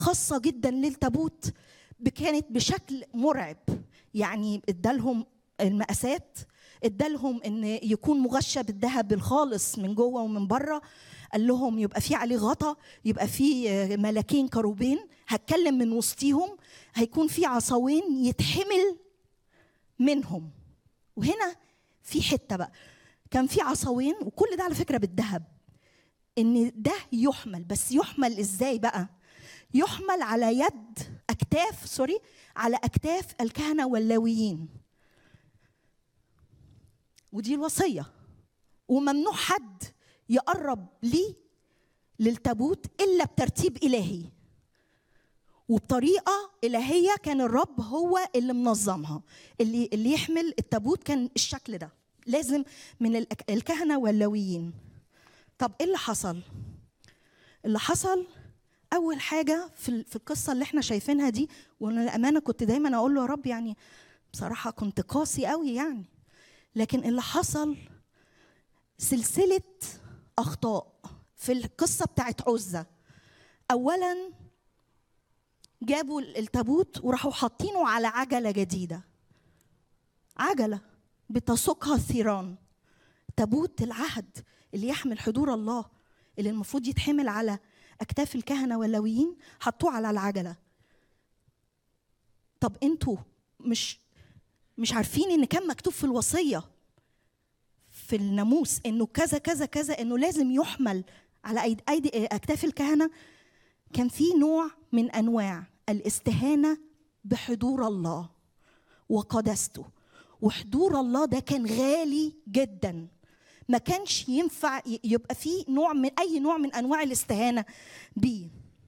خاصه جدا للتابوت كانت بشكل مرعب يعني ادالهم المقاسات ادالهم ان يكون مغشى بالذهب الخالص من جوه ومن بره قال لهم يبقى في عليه غطا يبقى في ملاكين كروبين هتكلم من وسطيهم هيكون في عصاوين يتحمل منهم وهنا في حته بقى كان في عصاوين وكل ده على فكره بالذهب ان ده يحمل بس يحمل ازاي بقى يحمل على يد اكتاف سوري على اكتاف الكهنه واللاويين ودي الوصيه وممنوع حد يقرب لي للتابوت الا بترتيب الهي وبطريقه الهيه كان الرب هو اللي منظمها اللي اللي يحمل التابوت كان الشكل ده لازم من الكهنه واللاويين طب ايه اللي حصل اللي حصل اول حاجه في في القصه اللي احنا شايفينها دي وانا الامانه كنت دايما اقول له يا رب يعني بصراحه كنت قاسي قوي يعني لكن اللي حصل سلسله اخطاء في القصه بتاعت عزه اولا جابوا التابوت وراحوا حاطينه على عجله جديده عجله بتسوقها الثيران تابوت العهد اللي يحمل حضور الله اللي المفروض يتحمل على اكتاف الكهنه واللاويين حطوه على العجله طب انتوا مش مش عارفين ان كان مكتوب في الوصيه في الناموس انه كذا كذا كذا انه لازم يحمل على ايدي, أيدي اكتاف الكهنه كان في نوع من انواع الاستهانه بحضور الله وقدسته وحضور الله ده كان غالي جدا ما كانش ينفع يبقى فيه نوع من اي نوع من انواع الاستهانه بيه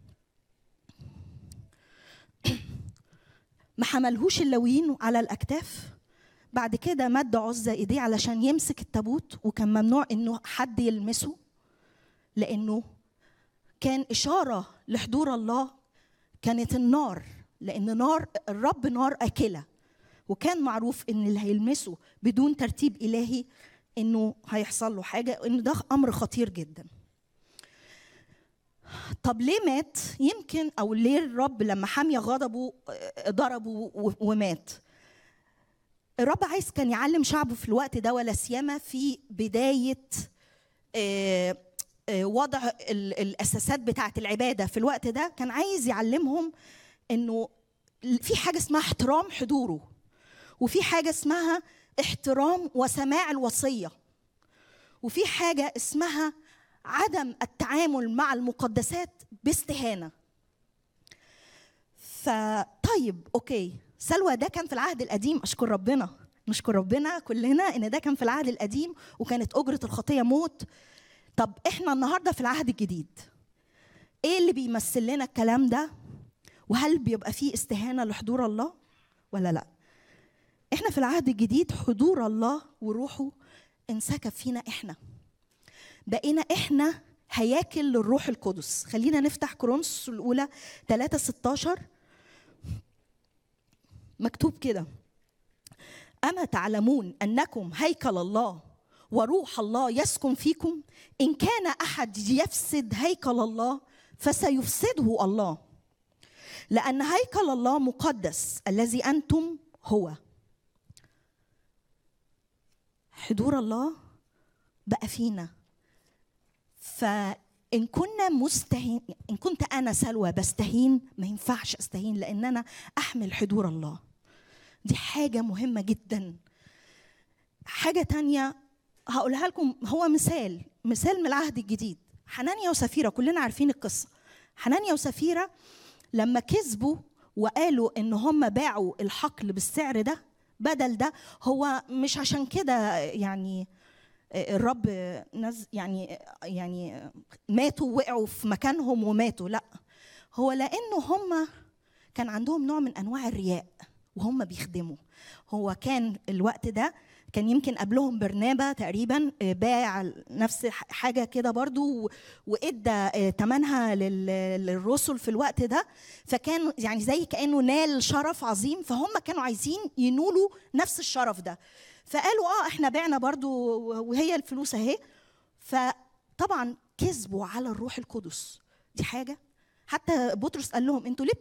ما حملهوش اللويين على الاكتاف بعد كده مد عزة ايديه علشان يمسك التابوت وكان ممنوع انه حد يلمسه لانه كان اشاره لحضور الله كانت النار لان نار الرب نار اكله وكان معروف ان اللي هيلمسه بدون ترتيب الهي انه هيحصل له حاجه ان ده امر خطير جدا طب ليه مات يمكن او ليه الرب لما حمي غضبه ضربه ومات الرب عايز كان يعلم شعبه في الوقت ده ولا سيما في بدايه وضع الاساسات بتاعه العباده في الوقت ده كان عايز يعلمهم انه في حاجه اسمها احترام حضوره وفي حاجه اسمها احترام وسماع الوصيه وفي حاجه اسمها عدم التعامل مع المقدسات باستهانه فطيب اوكي سلوى ده كان في العهد القديم اشكر ربنا نشكر ربنا كلنا ان ده كان في العهد القديم وكانت اجره الخطيه موت طب احنا النهارده في العهد الجديد ايه اللي بيمثل لنا الكلام ده وهل بيبقى فيه استهانه لحضور الله ولا لا احنا في العهد الجديد حضور الله وروحه انسكب فينا احنا بقينا احنا هياكل للروح القدس خلينا نفتح كورنثوس الاولى 3 16 مكتوب كده اما تعلمون انكم هيكل الله وروح الله يسكن فيكم ان كان احد يفسد هيكل الله فسيفسده الله لان هيكل الله مقدس الذي انتم هو حضور الله بقى فينا فإن كنا مستهين إن كنت أنا سلوى بستهين ما ينفعش أستهين لأن أنا أحمل حضور الله دي حاجة مهمة جدا حاجة تانية هقولها لكم هو مثال مثال من العهد الجديد حنانيا وسفيرة كلنا عارفين القصة حنانيا وسفيرة لما كذبوا وقالوا ان هم باعوا الحقل بالسعر ده بدل ده هو مش عشان كده يعني الرب نز يعني يعني ماتوا وقعوا في مكانهم وماتوا لا هو لانه هم كان عندهم نوع من انواع الرياء وهم بيخدموا هو كان الوقت ده كان يمكن قبلهم برنابا تقريبا باع نفس حاجه كده برضو وادى ثمنها للرسل في الوقت ده فكان يعني زي كانه نال شرف عظيم فهم كانوا عايزين ينولوا نفس الشرف ده فقالوا اه احنا بعنا برضو وهي الفلوس اهي فطبعا كذبوا على الروح القدس دي حاجه حتى بطرس قال لهم انتوا ليه